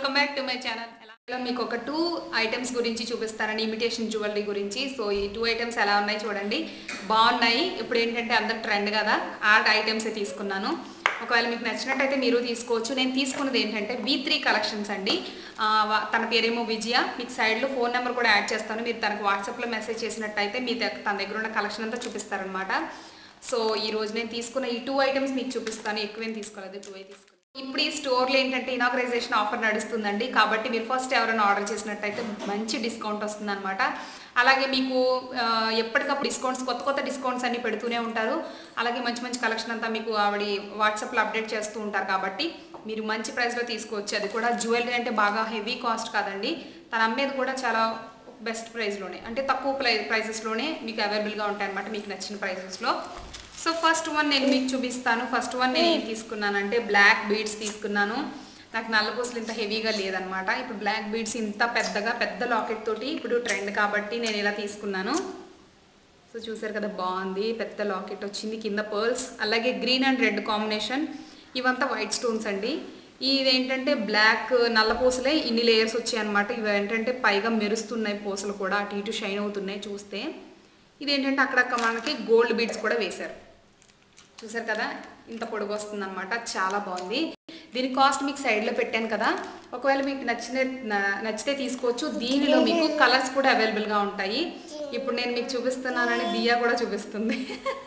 welcome back to my channel ఎలా మీకు ఒక టూ ఐటమ్స్ గురించి చూపిస్తారని ఇమిటేషన్ జ్యువెలరీ గురించి సో ఈ టూ ఐటమ్స్ ఎలా ఉన్నాయి చూడండి బాగున్నాయి ఇప్పుడు ఏంటంటే అందరు ట్రెండ్ కదా ఆ ఐటమ్సే తీసుకున్నాను ఒకవేళ మీకు నచ్చినట్టయితే మీరు తీసుకోవచ్చు నేను తీసుకున్నది ఏంటంటే బీ త్రీ కలెక్షన్స్ అండి ఆ, వా- తన పేరేమో విజయ మీకు సైడ్లో ఫోన్ నెంబర్ కూడా యాడ్ చేస్తాను మీరు తనకు వాట్సాప్లో మెసేజ్ చేసినట్టయితే మీ దగ్గర తన దగ్గర ఉన్న కలెక్షన్ అంతా చూపిస్తారనమాట సో ఈ రోజు నేను తీసుకున్న ఈ టూ ఐటమ్స్ మీకు చూపిస్తాను ఎక్కువేం తీసుకోలేదు టూ అయితే తీసుకున్నాను ఇప్పుడు ఈ స్టోర్లో ఏంటంటే ఇనాగ్రైజేషన్ ఆఫర్ నడుస్తుందండి కాబట్టి మీరు ఫస్ట్ ఎవరైనా ఆర్డర్ చేసినట్టయితే మంచి డిస్కౌంట్ వస్తుందన్నమాట అలాగే మీకు ఆ, ఎప్పటికప్పుడు డిస్కౌంట్స్ కొత్త కొత్త డిస్కౌంట్స్ అన్ని పెడుతూనే ఉంటారు అలాగే మంచి మంచి కలెక్షన్ అంతా మీకు ఆవిడ వాట్సాప్లో అప్డేట్ చేస్తూ ఉంటారు కాబట్టి మీరు మంచి ప్రైస్లో తీసుకోవచ్చు అది కూడా జ్యువెలరీ అంటే బాగా హెవీ కాస్ట్ కాదండి తను అమ్మేది కూడా చాలా బెస్ట్ ప్రైస్లోనే అంటే తక్కువ ప్రైస్ ప్రైజెస్లోనే మీకు అవైలబుల్గా ఉంటాయి అనమాట మీకు నచ్చిన ప్రైజెస్లో సో ఫస్ట్ వన్ నేను మీకు చూపిస్తాను ఫస్ట్ వన్ నేను ఏం తీసుకున్నానంటే బ్లాక్ బీడ్స్ తీసుకున్నాను నాకు నల్ల పూసలు ఇంత హెవీగా లేదనమాట ఇప్పుడు బ్లాక్ బీడ్స్ ఇంత పెద్దగా పెద్ద లాకెట్ తోటి ఇప్పుడు ట్రెండ్ కాబట్టి నేను ఇలా తీసుకున్నాను సో చూసారు కదా బాగుంది పెద్ద లాకెట్ వచ్చింది కింద పర్ల్స్ అలాగే గ్రీన్ అండ్ రెడ్ కాంబినేషన్ ఇవంతా వైట్ స్టోన్స్ అండి ఇదేంటంటే బ్లాక్ నల్ల పూసలే ఇన్ని లేయర్స్ వచ్చాయి అనమాట ఇవి ఏంటంటే పైగా మెరుస్తున్నాయి పూసలు కూడా అటు ఇటు షైన్ అవుతున్నాయి చూస్తే ఇదేంటంటే అక్కడక్కడ మనకి గోల్డ్ బీడ్స్ కూడా వేశారు చూసారు కదా ఇంత పొడుగు వస్తుంది అనమాట చాలా బాగుంది దీని కాస్ట్ మీకు సైడ్లో పెట్టాను కదా ఒకవేళ మీకు నచ్చిన న- నచ్చితే తీసుకోవచ్చు దీనిలో మీకు కలర్స్ కూడా అవైలబుల్గా ఉంటాయి ఇప్పుడు నేను మీకు చూపిస్తున్నానని దియా కూడా చూపిస్తుంది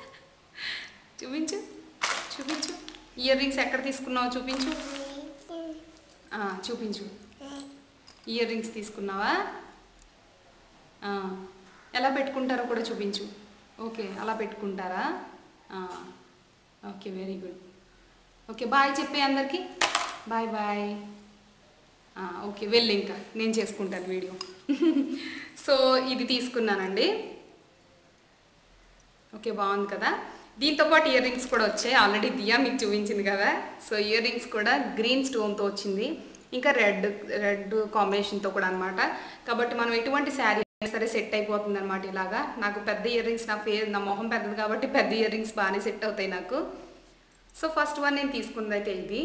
చూపించు చూపించు ఇయర్ రింగ్స్ ఎక్కడ తీసుకున్నావో చూపించు ఆ, చూపించు ఇయర్ రింగ్స్ తీసుకున్నావా ఆ, ఎలా పెట్టుకుంటారో కూడా చూపించు ఓకే అలా పెట్టుకుంటారా ఆ, okay very good okay bye చెప్పే అందరికీ బాయ్ బాయ్ ఆ, ఓకే వెళ్ళి ఇంకా నేను చేసుకుంటాను వీడియో సో ఇది తీసుకున్నానండి ఓకే బాగుంది కదా దీంతో పాటు ఇయర్ రింగ్స్ కూడా వచ్చాయి ఆల్రెడీ దియా మీకు చూపించింది కదా సో ఇయర్ రింగ్స్ కూడా గ్రీన్ స్టోన్తో వచ్చింది ఇంకా రెడ్ రెడ్ కాంబినేషన్తో కూడా అనమాట కాబట్టి మనం ఎటువంటి శారీ అయినా సరే సెట్ అయిపోతుంది అనమాట ఇలాగా నాకు పెద్ద ఇయర్ రింగ్స్ నా ఫే నా మొహం పెద్దది కాబట్టి పెద్ద ఇయర్ రింగ్స్ బాగానే సెట్ అవుతాయి నాకు సో ఫస్ట్ వన్ నేను తీసుకున్నది అయితే ఇది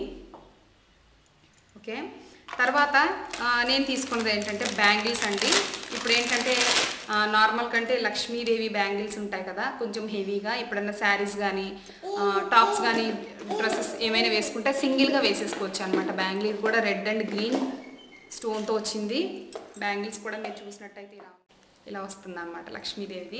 ఓకే తర్వాత ఆ, నేను తీసుకున్నది ఏంటంటే బ్యాంగిల్స్ అండి ఇప్పుడు ఏంటంటే ఆ, నార్మల్ కంటే లక్ష్మీదేవి బ్యాంగిల్స్ ఉంటాయి కదా కొంచెం హెవీగా ఎప్పుడన్నా శారీస్ కానీ టాప్స్ కానీ డ్రెస్సెస్ ఏమైనా వేసుకుంటే సింగిల్గా వేసేసుకోవచ్చు అనమాట బ్యాంగిల్ ఇది కూడా రెడ్ అండ్ గ్రీన్ స్టోన్తో వచ్చింది బ్యాంగిల్స్ కూడా మీరు చూసినట్టయితే ఇలా ఇలా వస్తుంది అనమాట లక్ష్మీదేవిది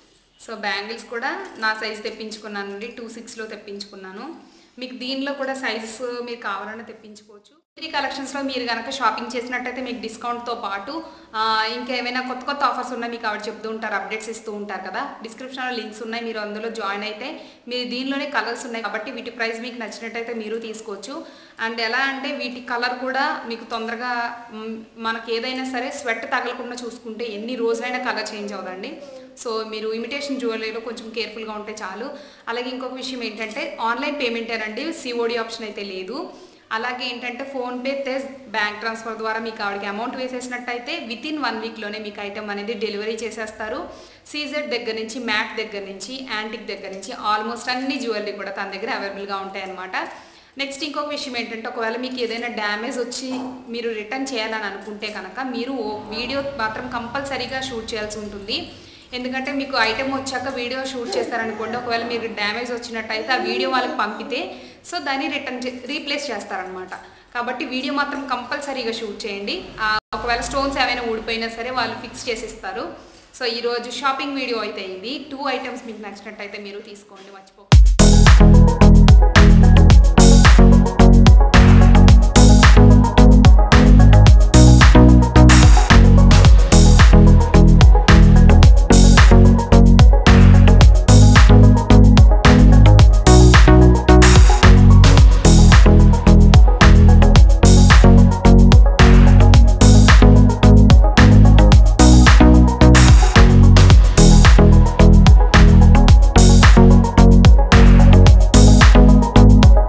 సో బ్యాంగిల్స్ కూడా నా సైజ్ తెప్పించుకున్నానండి టూ సిక్స్లో తెప్పించుకున్నాను మీకు దీనిలో కూడా సైజెస్ మీరు కావాలన్నా తెప్పించుకోవచ్చు త్రీ కలెక్షన్స్లో మీరు కనుక షాపింగ్ చేసినట్టయితే మీకు డిస్కౌంట్తో పాటు ఆ, ఇంకా ఏమైనా కొత్త కొత్త ఆఫర్స్ ఉన్నాయి మీకు ఆవిడ చెప్తూ ఉంటారు అప్డేట్స్ ఇస్తూ ఉంటారు కదా డిస్క్రిప్షన్లో లింక్స్ ఉన్నాయి మీరు అందులో జాయిన్ అయితే మీరు దీనిలోనే కలర్స్ ఉన్నాయి కాబట్టి వీటి ప్రైస్ మీకు నచ్చినట్టయితే మీరు తీసుకోవచ్చు అండ్ ఎలా అంటే వీటి కలర్ కూడా మీకు తొందరగా మ్, మనకి ఏదైనా సరే స్వెట్ తగలకుండా చూసుకుంటే ఎన్ని రోజులైనా కలర్ చేంజ్ అవుదండి సో మీరు ఇమిటేషన్ జ్యువెలరీలో కొంచెం కేర్ఫుల్గా ఉంటే చాలు అలాగే ఇంకొక విషయం ఏంటంటే ఆన్లైన్ పేమెంటేనండి సిఓడి ఆప్షన్ అయితే లేదు అలాగే ఏంటంటే ఫోన్పే తెస్ బ్యాంక్ ట్రాన్స్ఫర్ ద్వారా మీకు ఆవిడకి అమౌంట్ వేసేసినట్టయితే విత్ ఇన్ వన్ వీక్లోనే మీకు ఐటమ్ అనేది డెలివరీ చేసేస్తారు సీజెడ్ దగ్గర నుంచి మ్యాట్ దగ్గర నుంచి యాంటిక్ దగ్గర నుంచి ఆల్మోస్ట్ అన్ని జ్యువెలరీ కూడా తన దగ్గర అవైలబుల్గా ఉంటాయన్నమాట నెక్స్ట్ ఇంకొక విషయం ఏంటంటే ఒకవేళ మీకు ఏదైనా డ్యామేజ్ వచ్చి మీరు రిటర్న్ చేయాలని అనుకుంటే కనుక మీరు వీడియో మాత్రం కంపల్సరీగా షూట్ చేయాల్సి ఉంటుంది ఎందుకంటే మీకు ఐటెం వచ్చాక వీడియో షూట్ చేస్తారనుకోండి ఒకవేళ మీరు డ్యామేజ్ వచ్చినట్టయితే ఆ వీడియో వాళ్ళకి పంపితే సో దాన్ని రిటర్న్ రీప్లేస్ చేస్తారనమాట కాబట్టి వీడియో మాత్రం కంపల్సరీగా షూట్ చేయండి ఆ, ఒకవేళ స్టోన్స్ ఏమైనా ఊడిపోయినా సరే వాళ్ళు ఫిక్స్ చేసిస్తారు సో ఈరోజు షాపింగ్ వీడియో అయితే ఇది టూ ఐటమ్స్ మీకు నచ్చినట్టయితే మీరు తీసుకోండి మర్చిపోకండి Thank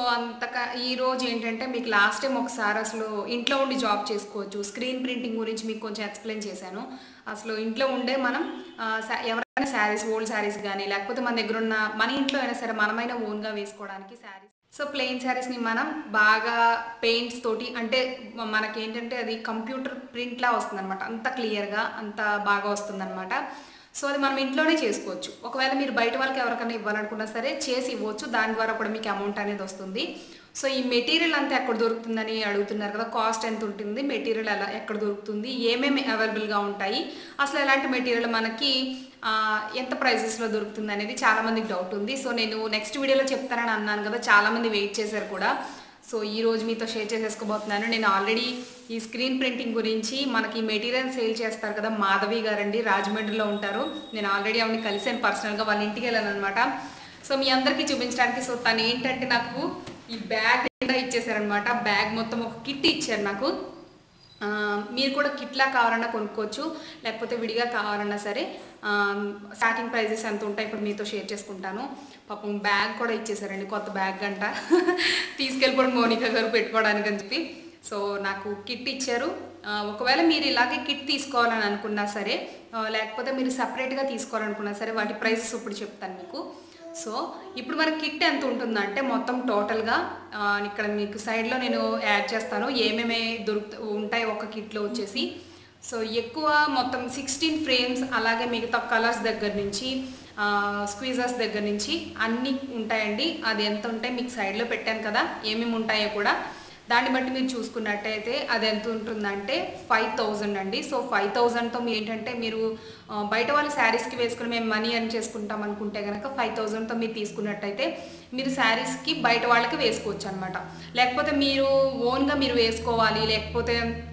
అంతక ఈ రోజు ఏంటంటే మీకు లాస్ట్ టైం ఒకసారి అసలు ఇంట్లో ఉండి జాబ్ చేసుకోవచ్చు స్క్రీన్ ప్రింటింగ్ గురించి మీకు కొంచెం ఎక్స్ప్లెయిన్ చేశాను అసలు ఇంట్లో ఉండే మనం ఆ, సా- ఎవరైనా శారీస్ ఓల్డ్ శారీస్ కానీ లేకపోతే మన దగ్గర ఉన్న మన ఇంట్లో అయినా సరే మనమైనా ఓన్గా వేసుకోవడానికి శారీస్ సో ప్లెయిన్ శారీస్ని మనం బాగా పెయింట్స్ తోటి అంటే మ- మనకేంటంటే అది కంప్యూటర్ ప్రింట్లా వస్తుంది అనమాట అంత క్లియర్గా అంత బాగా వస్తుంది సో అది మనం ఇంట్లోనే చేసుకోవచ్చు ఒకవేళ మీరు బయట వాళ్ళకి ఎవరికైనా ఇవ్వాలనుకున్నా సరే చేసి ఇవ్వచ్చు దాని ద్వారా కూడా మీకు అమౌంట్ అనేది వస్తుంది సో ఈ మెటీరియల్ అంతా ఎక్కడ దొరుకుతుందని అడుగుతున్నారు కదా కాస్ట్ ఎంత ఉంటుంది మెటీరియల్ ఎలా ఎక్కడ దొరుకుతుంది ఏమేమి అవైలబుల్గా ఉంటాయి అసలు ఎలాంటి మెటీరియల్ మనకి ఆ, ఎంత ప్రైజెస్లో దొరుకుతుంది అనేది చాలామందికి డౌట్ ఉంది సో నేను నెక్స్ట్ వీడియోలో చెప్తానని అన్నాను కదా చాలామంది వెయిట్ చేశారు కూడా సో ఈ రోజు మీతో షేర్ చేసేసుకోబోతున్నాను నేను ఆల్రెడీ ఈ స్క్రీన్ ప్రింటింగ్ గురించి మనకి మెటీరియల్ సేల్ చేస్తారు కదా మాధవి గారండి రాజమండ్రిలో ఉంటారు నేను ఆల్రెడీ ఆవిడని కలిసాను పర్సనల్గా వాళ్ళ ఇంటికి వెళ్ళాను అనమాట సో మీ అందరికీ చూపించడానికి సో తను ఏంటంటే నాకు ఈ బ్యాగ్ కూడా ఇచ్చేసారనమాట బ్యాగ్ మొత్తం ఒక కిట్ ఇచ్చారు నాకు ఆ, మీరు కూడా కిట్లా కావాలన్నా కొనుక్కోవచ్చు లేకపోతే విడిగా కావాలన్నా సరే ఆ, స్టార్టింగ్ ప్రైజెస్ ఎంత ఉంటాయి ఇప్పుడు మీతో షేర్ చేసుకుంటాను పాపం బ్యాగ్ కూడా ఇచ్చేసారండి కొత్త బ్యాగ్ అంట తీసుకెళ్ళిపోవడం మోనికా గారు పెట్టుకోవడానికి అని చెప్పి సో నాకు కిట్ ఇచ్చారు ఆ, ఒకవేళ మీరు ఇలాగే కిట్ తీసుకోవాలని అనుకున్నా సరే ఆ, లేకపోతే మీరు సపరేట్గా తీసుకోవాలనుకున్నా సరే వాటి ప్రైజెస్ ఇప్పుడు చెప్తాను మీకు సో ఇప్పుడు మన కిట్ ఎంత ఉంటుందంటే మొత్తం టోటల్గా ఆ, ఇక్కడ మీకు సైడ్లో నేను యాడ్ చేస్తాను ఏమేమి దొరుకుతూ ఉంటాయి ఒక కిట్లో వచ్చేసి సో ఎక్కువ మొత్తం సిక్స్టీన్ ఫ్రేమ్స్ అలాగే మిగతా కలర్స్ దగ్గర నుంచి స్క్వీజర్స్ దగ్గర నుంచి అన్నీ ఉంటాయండి అది ఎంత ఉంటాయి మీకు సైడ్లో పెట్టాను కదా ఏమేమి ఉంటాయో కూడా దాన్ని బట్టి మీరు చూసుకున్నట్టయితే అది ఎంత ఉంటుందంటే ఫైవ్ థౌజండ్ అండి సో ఫైవ్ థౌజండ్తో మీరు ఏంటంటే మీరు ఆ, బయట వాళ్ళ శారీస్కి వేసుకుని మేము మనీ అని చేసుకుంటాం అనుకుంటే కనుక ఫైవ్ థౌజండ్తో మీరు తీసుకున్నట్టయితే మీరు శారీస్కి బయట వాళ్ళకి వేసుకోవచ్చు అనమాట లేకపోతే మీరు ఓన్గా మీరు వేసుకోవాలి లేకపోతే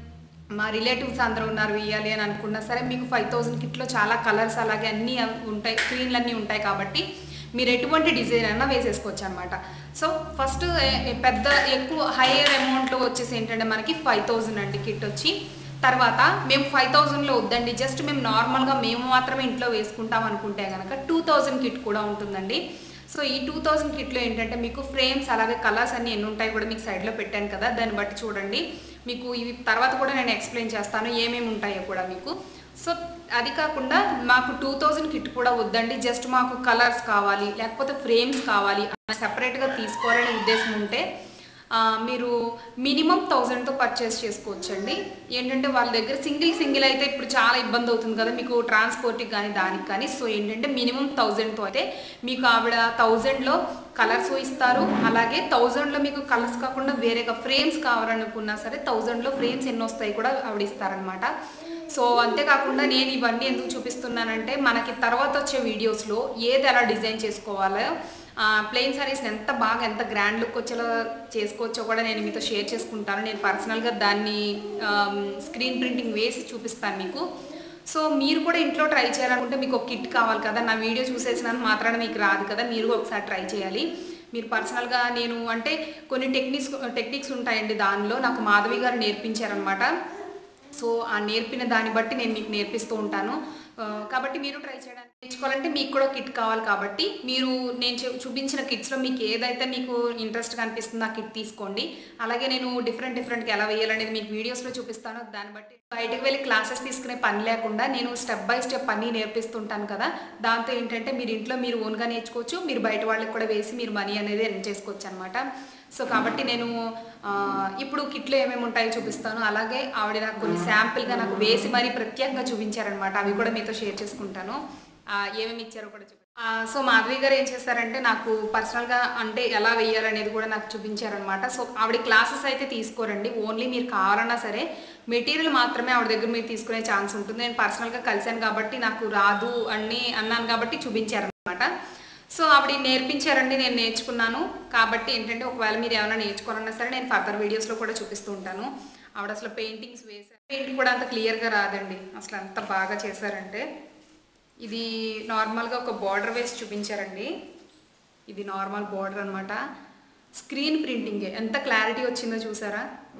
మా రిలేటివ్స్ అందరూ ఉన్నారు వేయాలి అని అనుకున్నా సరే మీకు ఫైవ్ థౌజండ్ కిట్లో చాలా కలర్స్ అలాగే అన్నీ ఉంటాయి స్క్రీన్లు అన్నీ ఉంటాయి కాబట్టి మీరు ఎటువంటి డిజైన్ అయినా వేసేసుకోవచ్చు అనమాట సో ఫస్ట్ పెద్ద ఎక్కువ హైయర్ అమౌంట్ వచ్చేసి ఏంటంటే మనకి ఫైవ్ థౌజండ్ అండి కిట్ వచ్చి తర్వాత మేము ఫైవ్ థౌజండ్లో వద్దండి జస్ట్ మేము నార్మల్గా మేము మాత్రమే ఇంట్లో వేసుకుంటాం అనుకుంటే కనుక టూ థౌజండ్ కిట్ కూడా ఉంటుందండి సో ఈ టూ థౌజండ్ కిట్లో ఏంటంటే మీకు ఫ్రేమ్స్ అలాగే కలర్స్ అన్ని ఎన్ని ఉంటాయి కూడా మీకు సైడ్లో పెట్టాను కదా దాన్ని బట్టి చూడండి మీకు ఇవి తర్వాత కూడా నేను ఎక్స్ప్లెయిన్ చేస్తాను ఏమేమి ఉంటాయో కూడా మీకు సో అది కాకుండా మాకు టూ థౌజండ్ కిట్ కూడా వద్దండి జస్ట్ మాకు కలర్స్ కావాలి లేకపోతే ఫ్రేమ్స్ కావాలి సెపరేట్గా తీసుకోవాలనే ఉద్దేశం ఉంటే ఆ, మీరు మినిమం థౌజండ్తో పర్చేస్ చేసుకోవచ్చండి ఏంటంటే వాళ్ళ దగ్గర సింగిల్ సింగిల్ అయితే ఇప్పుడు చాలా ఇబ్బంది అవుతుంది కదా మీకు ట్రాన్స్పోర్ట్కి కానీ దానికి కానీ సో ఏంటంటే మినిమం థౌజండ్తో అయితే మీకు ఆవిడ థౌజండ్లో కలర్స్ ఇస్తారు అలాగే థౌజండ్లో మీకు కలర్స్ కాకుండా వేరేగా ఫ్రేమ్స్ కావాలనుకున్నా సరే థౌజండ్లో ఫ్రేమ్స్ ఎన్ని వస్తాయి కూడా ఆవిడ ఇస్తారనమాట సో అంతేకాకుండా నేను ఇవన్నీ ఎందుకు చూపిస్తున్నానంటే మనకి తర్వాత వచ్చే వీడియోస్లో ఏది ఎలా డిజైన్ చేసుకోవాలో ప్లెయిన్ సారీస్ ఎంత బాగా ఎంత గ్రాండ్ లుక్ వచ్చేలా చేసుకోవచ్చో కూడా నేను మీతో షేర్ చేసుకుంటాను నేను పర్సనల్గా దాన్ని స్క్రీన్ ప్రింటింగ్ వేసి చూపిస్తాను మీకు సో మీరు కూడా ఇంట్లో ట్రై చేయాలనుకుంటే మీకు ఒక కిట్ కావాలి కదా నా వీడియో చూసేసినంత మాత్రాన మీకు రాదు కదా మీరు ఒకసారి ట్రై చేయాలి మీరు పర్సనల్గా నేను అంటే కొన్ని టెక్నిక్స్ టెక్నిక్స్ ఉంటాయండి దానిలో నాకు మాధవి గారు నేర్పించారనమాట సో ఆ నేర్పిన దాన్ని బట్టి నేను మీకు నేర్పిస్తూ ఉంటాను ఆ, కాబట్టి మీరు ట్రై చేయడానికి నేర్చుకోవాలంటే మీకు కూడా కిట్ కావాలి కాబట్టి మీరు నేను చూ- చూపించిన కిట్స్లో మీకు ఏదైతే మీకు ఇంట్రెస్ట్గా అనిపిస్తుందో ఆ కిట్ తీసుకోండి అలాగే నేను డిఫరెంట్ డిఫరెంట్గా ఎలా వేయాలనేది మీకు వీడియోస్లో చూపిస్తాను దాన్ని బట్టి బయటకు వెళ్ళి క్లాసెస్ తీసుకునే పని లేకుండా నేను స్టెప్ బై స్టెప్ అన్నీ నేర్పిస్తుంటాను కదా దాంతో ఏంటంటే మీరు ఇంట్లో మీరు ఓన్గా నేర్చుకోవచ్చు మీరు బయట వాళ్ళకి కూడా వేసి మీరు మనీ అనేది ఎర్న్ చేసుకోవచ్చు అనమాట సో కాబట్టి నేను ఆ, ఇప్పుడు కిట్లో ఏమేమి ఉంటాయో చూపిస్తాను అలాగే ఆవిడ నాకు కొన్ని శాంపిల్గా నాకు వేసి మరీ ప్రత్యేకంగా చూపించారనమాట అవి కూడా మీతో షేర్ చేసుకుంటాను ఆ, ఏమేమి ఇచ్చారో కూడా చూపి ఆ, సో మాధవి గారు ఏం చేస్తారంటే నాకు పర్సనల్గా అంటే ఎలా వేయాలనేది కూడా నాకు చూపించారనమాట సో ఆవిడ క్లాసెస్ అయితే తీసుకోరండి ఓన్లీ మీరు కావాలన్నా సరే మెటీరియల్ మాత్రమే ఆవిడ దగ్గర మీరు తీసుకునే ఛాన్స్ ఉంటుంది నేను పర్సనల్గా కలిశాను కాబట్టి నాకు రాదు అని అన్నాను కాబట్టి చూపించారనమాట సో ఆవిడ నేర్పించారండి నేను నేర్చుకున్నాను కాబట్టి ఏంటంటే ఒకవేళ మీరు ఏమైనా నేర్చుకోవాలన్నా సరే నేను ఫర్దర్ వీడియోస్లో కూడా చూపిస్తూ ఉంటాను ఆవిడ అసలు పెయింటింగ్స్ వేశారు పెయింటింగ్ కూడా అంత క్లియర్గా రాదండి అసలు అంత బాగా చేశారంటే ఇది నార్మల్గా ఒక బార్డర్ వేసి చూపించారండి ఇది నార్మల్ బార్డర్ అనమాట స్క్రీన్ ప్రింటింగే ఎంత క్లారిటీ వచ్చిందో చూసారా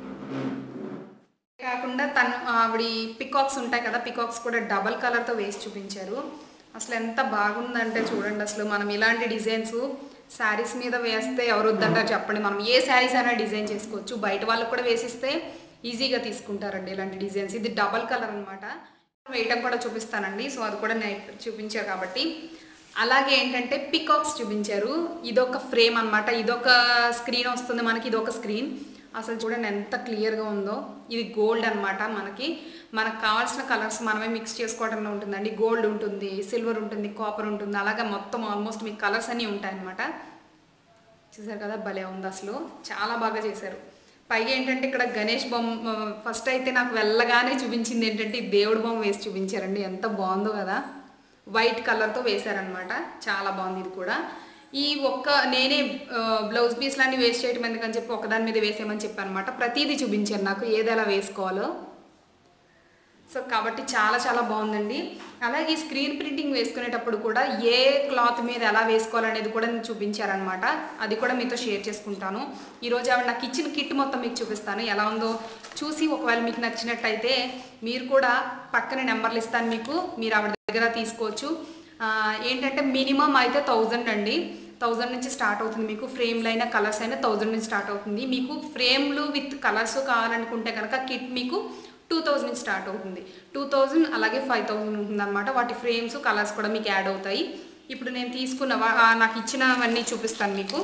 కాకుండా తను ఆవిడ పికాక్స్ ఉంటాయి కదా పికాక్స్ కూడా డబల్ కలర్తో వేసి చూపించారు అసలు ఎంత బాగుందంటే చూడండి అసలు మనం ఇలాంటి డిజైన్స్ శారీస్ మీద వేస్తే ఎవరు వద్దంటారు చెప్పండి మనం ఏ శారీస్ అయినా డిజైన్ చేసుకోవచ్చు బయట వాళ్ళకు కూడా వేసిస్తే ఈజీగా తీసుకుంటారండి ఇలాంటి డిజైన్స్ ఇది డబల్ కలర్ అనమాట వేయటం కూడా చూపిస్తానండి సో అది కూడా నేను చూపించారు కాబట్టి అలాగే ఏంటంటే పికాక్స్ చూపించారు ఇదొక ఫ్రేమ్ అనమాట ఇదొక స్క్రీన్ వస్తుంది మనకి ఇదొక స్క్రీన్ అసలు చూడండి ఎంత క్లియర్గా ఉందో ఇది గోల్డ్ అన్నమాట మనకి మనకు కావాల్సిన కలర్స్ మనమే మిక్స్ చేసుకోవడంలో ఉంటుందండి గోల్డ్ ఉంటుంది సిల్వర్ ఉంటుంది కాపర్ ఉంటుంది అలాగే మొత్తం ఆల్మోస్ట్ మీకు కలర్స్ అన్నీ ఉంటాయన్నమాట చూసారు కదా భలే ఉంది అసలు చాలా బాగా చేశారు పైగా ఏంటంటే ఇక్కడ గణేష్ బొమ్మ ఫస్ట్ అయితే నాకు వెళ్ళగానే చూపించింది ఏంటంటే ఈ దేవుడి బొమ్మ వేసి చూపించారండి ఎంత బాగుందో కదా వైట్ కలర్తో వేశారనమాట చాలా బాగుంది ఇది కూడా ఈ ఒక్క నేనే ఆ, బ్లౌజ్ పీస్ లాంటివి వేస్ట్ చేయడం ఎందుకని చెప్పి ఒకదాని మీద వేసేయమని చెప్పాను అనమాట ప్రతిదీ చూపించారు నాకు ఏది ఎలా వేసుకోవాలో సో కాబట్టి చాలా చాలా బాగుందండి అలాగే ఈ స్క్రీన్ ప్రింటింగ్ వేసుకునేటప్పుడు కూడా ఏ క్లాత్ మీద ఎలా వేసుకోవాలనేది కూడా నేను చూపించారనమాట అది కూడా మీతో షేర్ చేసుకుంటాను ఈరోజు ఆవిడ నాకు ఇచ్చిన కిట్ మొత్తం మీకు చూపిస్తాను ఎలా ఉందో చూసి ఒకవేళ మీకు నచ్చినట్టయితే మీరు కూడా పక్కన నెంబర్లు ఇస్తాను మీకు మీరు ఆవిడ దగ్గర తీసుకోవచ్చు ఆ, ఏంటంటే మినిమం అయితే థౌజండ్ అండి థౌజండ్ నుంచి స్టార్ట్ అవుతుంది మీకు ఫ్రేమ్లు అయినా కలర్స్ అయినా థౌజండ్ నుంచి స్టార్ట్ అవుతుంది మీకు ఫ్రేమ్లు విత్ కలర్స్ కావాలనుకుంటే కనుక కిట్ మీకు టూ థౌజండ్ నుంచి స్టార్ట్ అవుతుంది టూ థౌజండ్ అలాగే ఫైవ్ థౌజండ్ ఉంటుంది అనమాట వాటి ఫ్రేమ్స్ కలర్స్ కూడా మీకు యాడ్ అవుతాయి ఇప్పుడు నేను తీసుకున్న వా- ఆ, నాకు ఇచ్చినవన్నీ చూపిస్తాను మీకు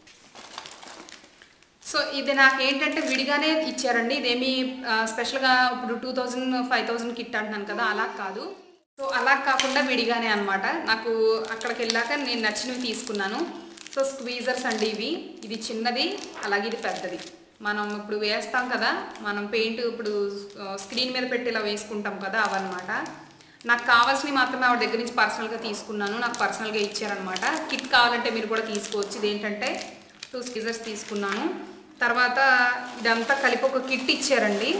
సో ఇది నాకు ఏంటంటే విడిగానే ఇచ్చారండి ఇదేమి ఆ, స్పెషల్గా ఇప్పుడు two thousand five thousand kit అంటున్నాను కదా అలా కాదు సో అలా కాకుండా విడిగానే అనమాట నాకు అక్కడికి వెళ్ళాక నేను నచ్చినవి తీసుకున్నాను సో స్క్వీజర్స్ అండి ఇవి ఇది చిన్నది అలాగే ఇది పెద్దది మనం ఇప్పుడు వేస్తాం కదా మనం పెయింట్ ఇప్పుడు స్క్రీన్ మీద పెట్టి ఇలా వేసుకుంటాం కదా అవన్నమాట నాకు కావాల్సినవి మాత్రమే ఆవిడ దగ్గర నుంచి పర్సనల్గా తీసుకున్నాను నాకు పర్సనల్గా ఇచ్చారనమాట కిట్ కావాలంటే మీరు కూడా తీసుకోవచ్చు ఇదేంటంటే టూ స్కిజర్స్ తీసుకున్నాను తర్వాత ఇదంతా కలిపి ఒక కిట్ ఇచ్చారండి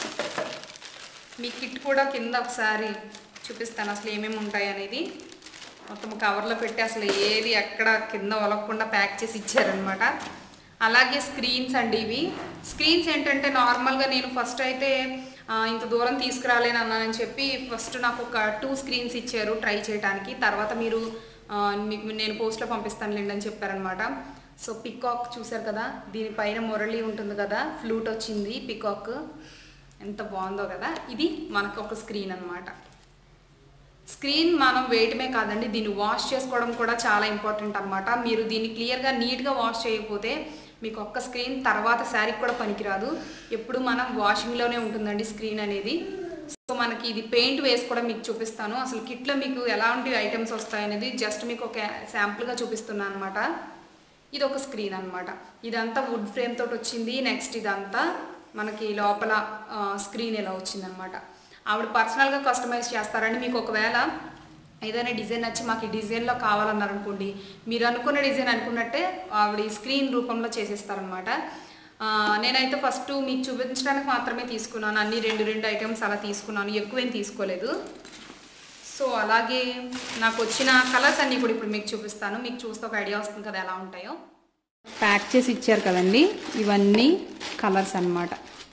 మీ కిట్ కూడా కింద ఒకసారి చూపిస్తాను అసలు ఏమేమి ఉంటాయి అనేది మొత్తం కవర్లో పెట్టి అసలు ఏది ఎక్కడ కింద ఒలగకుండా ప్యాక్ చేసి ఇచ్చారనమాట అలాగే స్క్రీన్స్ అండి ఇవి స్క్రీన్స్ ఏంటంటే నార్మల్గా నేను ఫస్ట్ అయితే ఆ, ఇంత దూరం తీసుకురాలేను అన్నానని చెప్పి ఫస్ట్ నాకు ఒక టూ స్క్రీన్స్ ఇచ్చారు ట్రై చేయడానికి తర్వాత మీరు ఆ, మీకు నేను పోస్ట్లో పంపిస్తాను లేండి అని చెప్పారనమాట సో పికాక్ చూసారు కదా దీనిపైన మురళి ఉంటుంది కదా ఫ్లూట్ వచ్చింది పికాక్ ఎంత బాగుందో కదా ఇది మనకు ఒక స్క్రీన్ అన్నమాట స్క్రీన్ మనం వేయటమే కాదండి దీన్ని వాష్ చేసుకోవడం కూడా చాలా ఇంపార్టెంట్ అన్నమాట మీరు దీన్ని క్లియర్గా నీట్గా వాష్ చేయకపోతే మీకు ఒక్క స్క్రీన్ తర్వాత శారీకి కూడా పనికిరాదు ఎప్పుడు మనం వాషింగ్లోనే ఉంటుందండి స్క్రీన్ అనేది సో మనకి ఇది పెయింట్ వేసుకోవడం మీకు చూపిస్తాను అసలు కిట్లో మీకు ఎలాంటి ఐటమ్స్ వస్తాయనేది జస్ట్ మీకు ఒక శాంపుల్గా చూపిస్తున్నాను అనమాట ఇది ఒక స్క్రీన్ అన్నమాట ఇదంతా వుడ్ ఫ్రేమ్ తోటి వచ్చింది నెక్స్ట్ ఇదంతా మనకి లోపల స్క్రీన్ ఎలా వచ్చిందనమాట ఆవిడ పర్సనల్గా కస్టమైజ్ చేస్తారండి మీకు ఒకవేళ ఏదైనా డిజైన్ నచ్చి మాకు ఈ డిజైన్లో కావాలన్నారు అనుకోండి మీరు అనుకున్న డిజైన్ అనుకున్నట్టే ఆవిడ ఈ స్క్రీన్ రూపంలో చేసేస్తారనమాట ఆ, నేనైతే ఫస్ట్ మీకు చూపించడానికి మాత్రమే తీసుకున్నాను అన్ని రెండు రెండు ఐటమ్స్ అలా తీసుకున్నాను ఎక్కువేం తీసుకోలేదు సో అలాగే నాకు వచ్చిన కలర్స్ అన్నీ కూడా ఇప్పుడు మీకు చూపిస్తాను మీకు చూస్తే ఒక ఐడియా వస్తుంది కదా ఎలా ఉంటాయో ప్యాక్ చేసి ఇచ్చారు కదండి ఇవన్నీ కలర్స్ అన్నమాట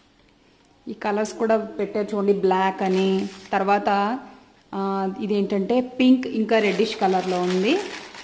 ఈ కలర్స్ కూడా పెట్టారు చూడండి బ్లాక్ అని తర్వాత ఆ, ఇదేంటంటే పింక్ ఇంకా రెడ్డిష్ కలర్లో ఉంది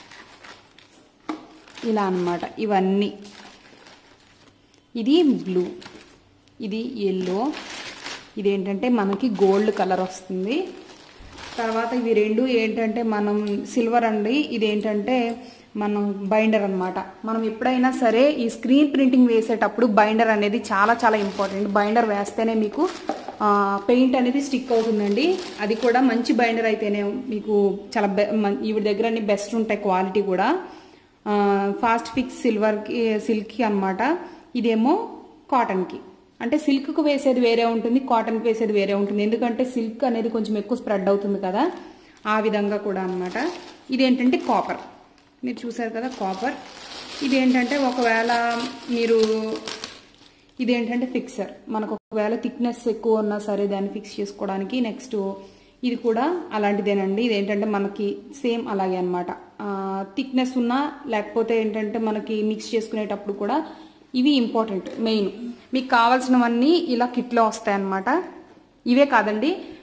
ఇలా అన్నమాట ఇవన్నీ ఇది బ్లూ ఇది ఎల్లో ఇదేంటంటే మనకి గోల్డ్ కలర్ వస్తుంది తర్వాత ఇవి రెండు ఏంటంటే మనం సిల్వర్ అండి ఇదేంటంటే మనం బైండర్ అన్నమాట మనం ఎప్పుడైనా సరే ఈ స్క్రీన్ ప్రింటింగ్ వేసేటప్పుడు బైండర్ అనేది చాలా చాలా ఇంపార్టెంట్ బైండర్ వేస్తేనే మీకు పెయింట్ అనేది స్టిక్ అవుతుందండి అది కూడా మంచి బైండర్ అయితేనే మీకు చాలా బె మన్- ఈవిడ దగ్గర అన్ని బెస్ట్ ఉంటాయి క్వాలిటీ కూడా ఫాస్ట్ ఫిక్స్ సిల్వర్కి సిల్క్కి అనమాట ఇదేమో కాటన్కి అంటే సిల్క్కు వేసేది వేరే ఉంటుంది కాటన్కి వేసేది వేరే ఉంటుంది ఎందుకంటే సిల్క్ అనేది కొంచెం ఎక్కువ స్ప్రెడ్ అవుతుంది కదా ఆ విధంగా కూడా అనమాట ఇదేంటంటే కాపర్ మీరు చూసారు కదా కాపర్ ఇదేంటంటే ఒకవేళ మీరు ఇదేంటంటే ఫిక్సర్ మనకు ఒకవేళ థిక్నెస్ ఎక్కువ ఉన్నా సరే దాన్ని ఫిక్స్ చేసుకోవడానికి నెక్స్ట్ ఇది కూడా అలాంటిదేనండి ఇదేంటంటే మనకి సేమ్ అలాగే అనమాట థిక్నెస్ ఉన్నా లేకపోతే ఏంటంటే మనకి మిక్స్ చేసుకునేటప్పుడు కూడా ఇవి ఇంపార్టెంట్ మెయిన్ మీకు కావాల్సినవన్నీ ఇలా కిట్లో వస్తాయన్నమాట ఇవే కాదండి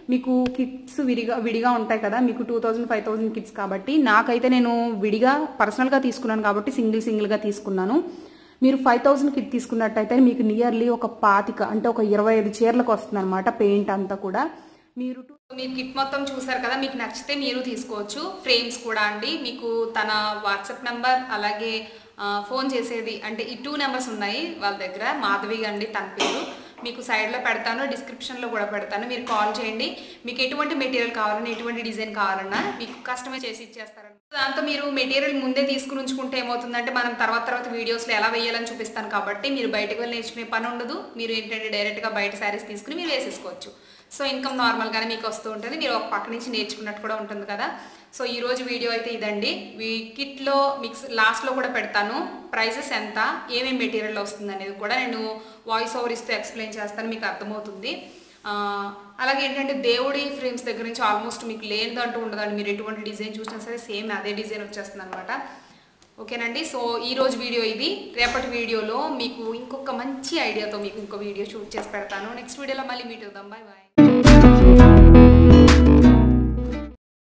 మీకు కిట్స్ విడిగా విడిగా ఉంటాయి కదా మీకు two thousand five thousand kits కాబట్టి నాకైతే నేను విడిగా పర్సనల్గా తీసుకున్నాను కాబట్టి సింగిల్ సింగిల్గా తీసుకున్నాను మీరు ఫైవ్ థౌజండ్ కిట్ తీసుకున్నట్టయితే మీకు నియర్లీ ఒక పాతిక అంటే ఒక ఇరవై ఐదు చీరలకు వస్తుంది అనమాట పెయింట్ అంతా కూడా మీరు మీరు కిట్ మొత్తం చూసారు కదా మీకు నచ్చితే మీరు తీసుకోవచ్చు ఫ్రేమ్స్ కూడా అండి మీకు తన వాట్సాప్ నెంబర్ అలాగే ఆ, ఫోన్ చేసేది అంటే ఈ టూ నెంబర్స్ ఉన్నాయి వాళ్ళ దగ్గర మాధవి అండి తన పేరు మీకు సైడ్లో పెడతాను డిస్క్రిప్షన్లో కూడా పెడతాను మీరు కాల్ చేయండి మీకు ఎటువంటి మెటీరియల్ కావాలన్నా ఎటువంటి డిజైన్ కావాలన్నా మీకు కస్టమైజ్ చేసి ఇచ్చేస్తారండి దాంతో మీరు మెటీరియల్ ముందే తీసుకుని ఉంచుకుంటే ఏమవుతుందంటే మనం తర్వాత తర్వాత వీడియోస్లో ఎలా వేయాలని చూపిస్తాను కాబట్టి మీరు బయటకు వెళ్ళి నేర్చుకునే పని ఉండదు మీరు ఏంటంటే డైరెక్ట్గా బయట శారీస్ తీసుకుని మీరు వేసేసుకోవచ్చు సో ఇన్కమ్ నార్మల్గానే మీకు వస్తూ ఉంటుంది మీరు ఒక పక్క నుంచి నేర్చుకున్నట్టు కూడా ఉంటుంది కదా సో ఈ రోజు వీడియో అయితే ఇదండి ఈ కిట్లో మిక్స్ లాస్ట్లో కూడా పెడతాను ప్రైసెస్ ఎంత ఏమేమి మెటీరియల్ వస్తుంది అనేది కూడా నేను వాయిస్ ఓవర్ ఇస్తూ ఎక్స్ప్లెయిన్ చేస్తాను మీకు అర్థమవుతుంది ఆ, అలాగే ఏంటంటే దేవుడి ఫ్రేమ్స్ దగ్గర నుంచి ఆల్మోస్ట్ మీకు లేనిదంటూ ఉండదండి మీరు ఎటువంటి డిజైన్ చూసినా సరే సేమ్ అదే డిజైన్ వచ్చేస్తుంది అనమాట ఓకేనండి సో ఈ రోజు వీడియో ఇది రేపటి వీడియోలో మీకు ఇంకొక మంచి ఐడియాతో మీకు ఇంకో వీడియో షూట్ చేసి పెడతాను నెక్స్ట్ వీడియోలో మళ్ళీ మీట్ అవుదాం బాయ్ బాయ్